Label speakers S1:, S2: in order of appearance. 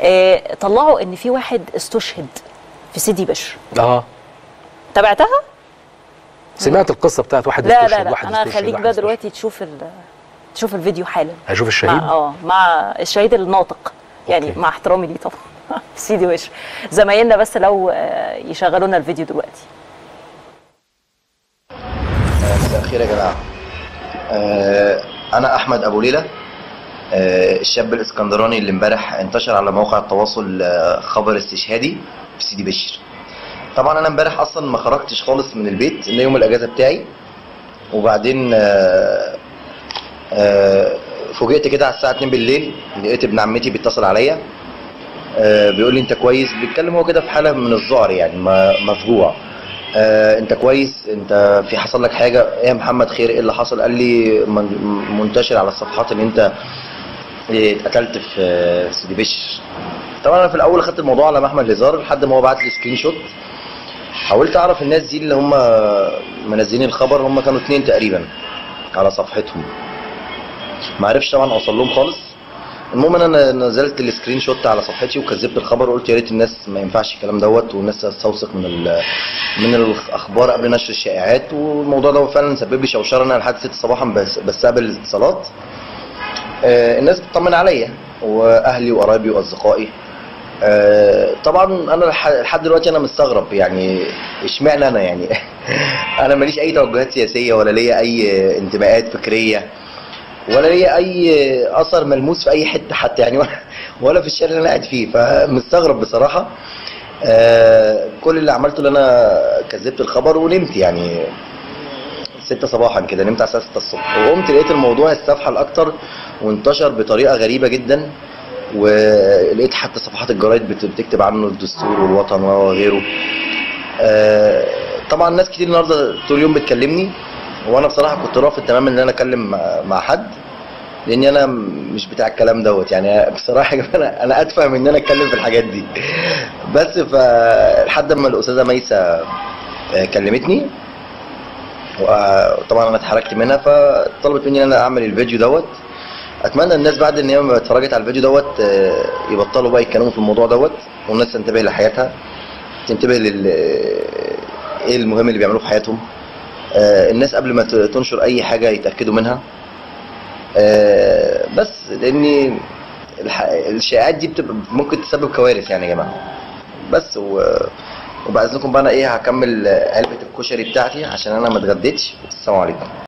S1: آه طلعوا ان في واحد استشهد في سيدي بشر
S2: اه
S1: تابعتها
S2: سمعت القصه بتاعت واحد
S1: لا
S2: استشهد
S1: لا لا
S2: واحد
S1: انا
S2: استشهد،
S1: هخليك
S2: واحد
S1: بقى
S2: استشهد.
S1: دلوقتي تشوف ال... تشوف الفيديو حالا
S2: هشوف الشهيد
S1: مع اه مع الشهيد الناطق يعني
S2: أوكي.
S1: مع احترامي ليه طبعا سيدي وش زمايلنا بس لو آه، يشغلوا لنا الفيديو دلوقتي
S3: مساء الخير يا جماعه آه، انا احمد ابو ليلى آه، الشاب الاسكندراني اللي امبارح انتشر على مواقع التواصل آه، خبر استشهادي في سيدي بشر طبعا انا امبارح اصلا ما خرجتش خالص من البيت ده يوم الاجازه بتاعي وبعدين آه، آه، فوجئت كده على الساعه 2 بالليل لقيت ابن عمتي بيتصل عليا آه، بيقول لي انت كويس بيتكلم هو كده في حاله من الذعر يعني ما- مفجوع آه، انت كويس انت في حصل لك حاجه ايه يا محمد خير ايه اللي حصل قال لي من- منتشر على الصفحات ان انت اتقتلت في آه، سيدي بشر طبعا انا في الاول اخدت الموضوع على محمد هزار لحد ما هو بعت لي سكرين شوت حاولت اعرف الناس دي اللي هم منزلين الخبر هم كانوا اتنين تقريبا على صفحتهم ما عرفش طبعا اوصل لهم خالص المهم انا نزلت السكرين شوت على صفحتي وكذبت الخبر وقلت يا ريت الناس ما ينفعش الكلام دوت والناس تستوثق من ال- من الاخبار قبل نشر الشائعات والموضوع ده فعلا سبب لي شوشره انا لحد 6 صباحا بس بستقبل الاتصالات آه، الناس بتطمن عليا واهلي وقرايبي واصدقائي آه، طبعا انا لح- لحد دلوقتي انا مستغرب يعني اشمعنى انا يعني انا ماليش اي توجهات سياسيه ولا ليا اي انتماءات فكريه ولا ليا اي اثر ملموس في اي حته حتى يعني ولا- ولا في الشارع اللي انا قاعد فيه فمستغرب بصراحه آه، كل اللي عملته ان انا كذبت الخبر ونمت يعني 6 صباحا كده نمت على الساعه 6 الصبح وقمت لقيت الموضوع استفحل اكتر وانتشر بطريقه غريبه جدا ولقيت حتى صفحات الجرايد بت- بتكتب عنه الدستور والوطن وغيره آه، طبعا ناس كتير النهارده طول اليوم بتكلمني وانا بصراحه كنت رافض تماما ان انا اتكلم مع- مع حد لاني انا مش بتاع الكلام دوت يعني بصراحه يا جماعه انا انا اتفه من ان انا اتكلم في الحاجات دي بس فلحد ما الاستاذه ميسه آه، كلمتني وطبعا انا اتحركت منها فطلبت مني ان انا اعمل الفيديو دوت اتمنى الناس بعد ان هي ما اتفرجت على الفيديو دوت آه، يبطلوا بقى يتكلموا في الموضوع دوت والناس تنتبه لحياتها تنتبه لل ايه المهم اللي بيعملوه في حياتهم آه، الناس قبل ما ت- تنشر اي حاجه يتاكدوا منها آه، بس لان الح- الشائعات دي بتبقى ممكن تسبب كوارث يعني يا جماعه بس و... وباذنكم بقى انا ايه هكمل علبه الكشري بتاعتي عشان انا ما اتغديتش السلام عليكم